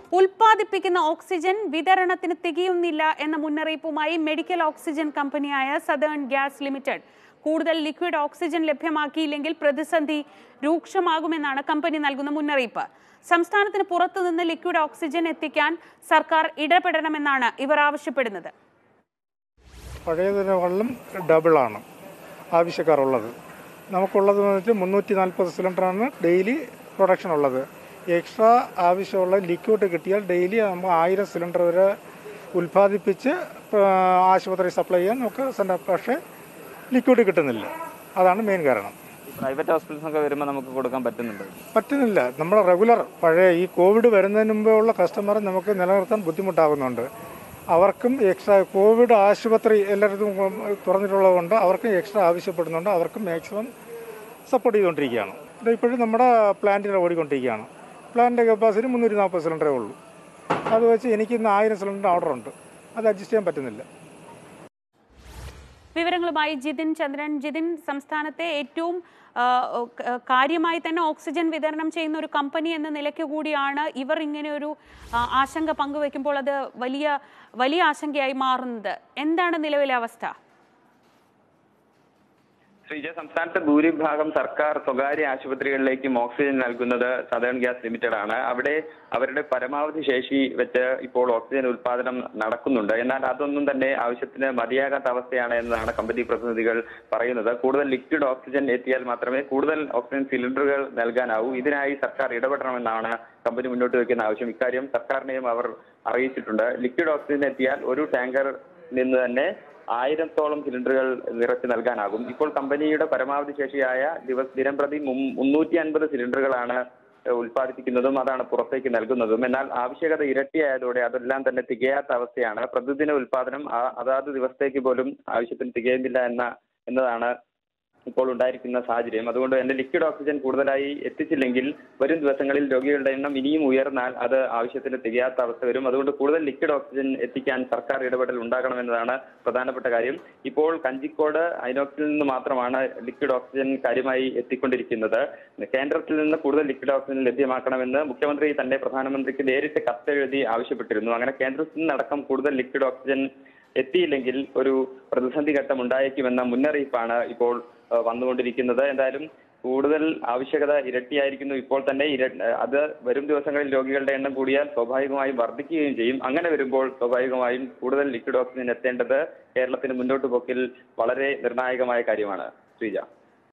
ഉൽപ്പാദിപ്പിക്കുന്ന ഓക്സിജൻ വിതരണത്തിന് തികയുന്നില്ല എന്ന മുന്നറിയിപ്പുമായി മെഡിക്കൽ ഓക്സിജൻ കമ്പനിയായ സദേൺ ഗ്യാസ് ലിമിറ്റഡ് കൂടുതൽ ലിക്വിഡ് ഓക്സിജൻ ലഭ്യമാക്കിയില്ലെങ്കിൽ പ്രതിസന്ധി രൂക്ഷമാകുമെന്നാണ് കമ്പനി നൽകുന്ന മുന്നറിയിപ്പ് സംസ്ഥാനത്തിന് പുറത്തുനിന്ന് ലിക്വിഡ് ഓക്സിജൻ എത്തിക്കാൻ സർക്കാർ ഇടപെടണമെന്നാണ് ഇവർ ആവശ്യപ്പെടുന്നത് പഴയതിനേക്കാളും ഡബിളാണ് ആവശ്യക്കാരുള്ളത് നമുക്കുള്ളത് എന്ന് വെച്ചാൽ മുന്നൂറ്റി നാൽപ്പത് സിലിണ്ടറാണ് ഡെയിലി പ്രൊഡക്ഷൻ ഉള്ളത് എക്സ്ട്രാ ആവശ്യമുള്ള ലിക്വിഡ് കിട്ടിയാൽ ഡെയിലി നമ്മൾ ആയിരം സിലിണ്ടർ വരെ ഉൽപ്പാദിപ്പിച്ച് ആ, ആശുപത്രി സപ്ലൈ ചെയ്യാൻ നമുക്ക് സെൻറ്റർ പക്ഷേ ലിക്വിഡ് കിട്ടുന്നില്ല അതാണ് മെയിൻ കാരണം പ്രൈവറ്റ് ഹോസ്പിറ്റൽസ് ഒക്കെ വരുമ്പോൾ നമുക്ക് കൊടുക്കാൻ പറ്റുന്നുണ്ട് പറ്റുന്നില്ല നമ്മുടെ റെഗുലർ പഴയ ഈ കോവിഡ് വരുന്നതിന് മുമ്പേ ഉള്ള കസ്റ്റമറെ നമുക്ക് നിലനിർത്താൻ ബുദ്ധിമുട്ടാകുന്നുണ്ട് അവർക്കും എക്സ്ട്രാ കോവിഡ് ആശുപത്രി എല്ലായിടത്തും തുറന്നിട്ടുള്ളത് കൊണ്ട് അവർക്കും എക്സ്ട്രാ ആവശ്യപ്പെടുന്നുണ്ട് അവർക്കും മാക്സിമം സപ്പോർട്ട് ചെയ്തുകൊണ്ടിരിക്കുകയാണ് ഇത് ഇപ്പോഴും നമ്മുടെ പ്ലാന്റിൽ ഓടിക്കൊണ്ടിരിക്കുകയാണ് പ്ലാന്റിൻ്റെ കപ്പാസിറ്റി മുന്നൂറ്റി നാൽപ്പത് സിലിണ്ടറേ ഉള്ളൂ അത് വെച്ച് എനിക്ക് ഇന്ന് ആയിരം സിലിണ്ടർ ഓർഡറുണ്ട് അത് അഡ്ജസ്റ്റ് ചെയ്യാൻ പറ്റുന്നില്ല വിവരങ്ങളുമായി ജിതിൻ ചന്ദ്രൻ ജിതിൻ സംസ്ഥാനത്തെ ഏറ്റവും ആ, ക- കാര്യമായി തന്നെ ഓക്സിജൻ വിതരണം ചെയ്യുന്ന ഒരു കമ്പനി എന്ന നിലയ്ക്ക് കൂടിയാണ് ഇവർ ഇങ്ങനെ ഒരു ആ, ആശങ്ക പങ്കുവെക്കുമ്പോൾ അത് വലിയ വലിയ ആശങ്കയായി മാറുന്നത് എന്താണ് നിലവിലെ അവസ്ഥ ശ്രീജ സംസ്ഥാനത്തെ ഭൂരിഭാഗം സർക്കാർ സ്വകാര്യ ആശുപത്രികളിലേക്കും ഓക്സിജൻ നൽകുന്നത് സദേൺ ഗ്യാസ് ലിമിറ്റഡ് ആണ് അവിടെ അവരുടെ പരമാവധി ശേഷി വെച്ച് ഇപ്പോൾ ഓക്സിജൻ ഉൽപാദനം നടക്കുന്നുണ്ട് എന്നാൽ അതൊന്നും തന്നെ ആവശ്യത്തിന് മതിയാകാത്ത അവസ്ഥയാണ് എന്നതാണ് കമ്പനി പ്രതിനിധികൾ പറയുന്നത് കൂടുതൽ ലിക്വിഡ് ഓക്സിജൻ എത്തിയാൽ മാത്രമേ കൂടുതൽ ഓക്സിജൻ സിലിണ്ടറുകൾ നൽകാനാവൂ ഇതിനായി സർക്കാർ ഇടപെടണമെന്നാണ് കമ്പനി മുന്നോട്ട് വയ്ക്കുന്ന ആവശ്യം ഇക്കാര്യം സർക്കാരിനെയും അവർ അറിയിച്ചിട്ടുണ്ട് ലിക്വിഡ് ഓക്സിജൻ എത്തിയാൽ ഒരു ടാങ്കർ നിന്ന് തന്നെ ആയിരത്തോളം സിലിണ്ടറുകൾ നിറച്ച് നൽകാനാകും ഇപ്പോൾ കമ്പനിയുടെ പരമാവധി ശേഷിയായ ദിവസ ദിനം പ്രതി മും- മുന്നൂറ്റി അൻപത് സിലിണ്ടറുകളാണ് ഏഹ് ഉൽപ്പാദിപ്പിക്കുന്നതും അതാണ് പുറത്തേക്ക് നൽകുന്നതും എന്നാൽ ആവശ്യകത ഇരട്ടിയായതോടെ അതെല്ലാം തന്നെ തികയാത്ത അവസ്ഥയാണ് പ്രതിദിന ഉൽപാദനം ആ- അതാത് ദിവസത്തേക്ക് പോലും ആവശ്യത്തിന് തികയുന്നില്ല എന്ന എന്നതാണ് ഇപ്പോൾ ഉണ്ടായിരിക്കുന്ന സാഹചര്യം അതുകൊണ്ട് തന്നെ ലിക്വിഡ് ഓക്സിജൻ കൂടുതലായി എത്തിച്ചില്ലെങ്കിൽ വരും ദിവസങ്ങളിൽ രോഗികളുടെ എണ്ണം ഇനിയും ഉയർന്നാൽ അത് ആവശ്യത്തിന് തികയാത്ത അവസ്ഥ വരും അതുകൊണ്ട് കൂടുതൽ ലിക്വിഡ് ഓക്സിജൻ എത്തിക്കാൻ സർക്കാർ ഇടപെടൽ ഉണ്ടാകണമെന്നതാണ് പ്രധാനപ്പെട്ട കാര്യം ഇപ്പോൾ കഞ്ചിക്കോട് ഐനോക്സിൽ നിന്ന് മാത്രമാണ് ലിക്വിഡ് ഓക്സിജൻ കാര്യമായി എത്തിക്കൊണ്ടിരിക്കുന്നത് കേന്ദ്രത്തിൽ നിന്ന് കൂടുതൽ ലിക്വിഡ് ഓക്സിജൻ ലഭ്യമാക്കണമെന്ന് മുഖ്യമന്ത്രി തന്നെ പ്രധാനമന്ത്രിക്ക് നേരിട്ട് കത്തെഴുതി ആവശ്യപ്പെട്ടിരുന്നു അങ്ങനെ കേന്ദ്രത്തിൽ നിന്നടക്കം കൂടുതൽ ലിക്വിഡ് ഓക്സിജൻ എത്തിയില്ലെങ്കിൽ ഒരു പ്രതിസന്ധി ഘട്ടം ഉണ്ടായേക്കുമെന്ന മുന്നറിയിപ്പാണ് ഇപ്പോൾ ഏഹ്, വന്നുകൊണ്ടിരിക്കുന്നത് എന്തായാലും കൂടുതൽ ആവശ്യകത ഇരട്ടിയായിരിക്കുന്നു ഇപ്പോൾ തന്നെ ഇര അത് വരും ദിവസങ്ങളിൽ രോഗികളുടെ എണ്ണം കൂടിയാൽ സ്വാഭാവികമായും വർദ്ധിക്കുകയും ചെയ്യും അങ്ങനെ വരുമ്പോൾ സ്വാഭാവികമായും കൂടുതൽ ലിക്വിഡ് ഓക്സിജൻ എത്തേണ്ടത് കേരളത്തിന് മുന്നോട്ട് പോക്കിൽ വളരെ നിർണായകമായ കാര്യമാണ് ശ്രീജ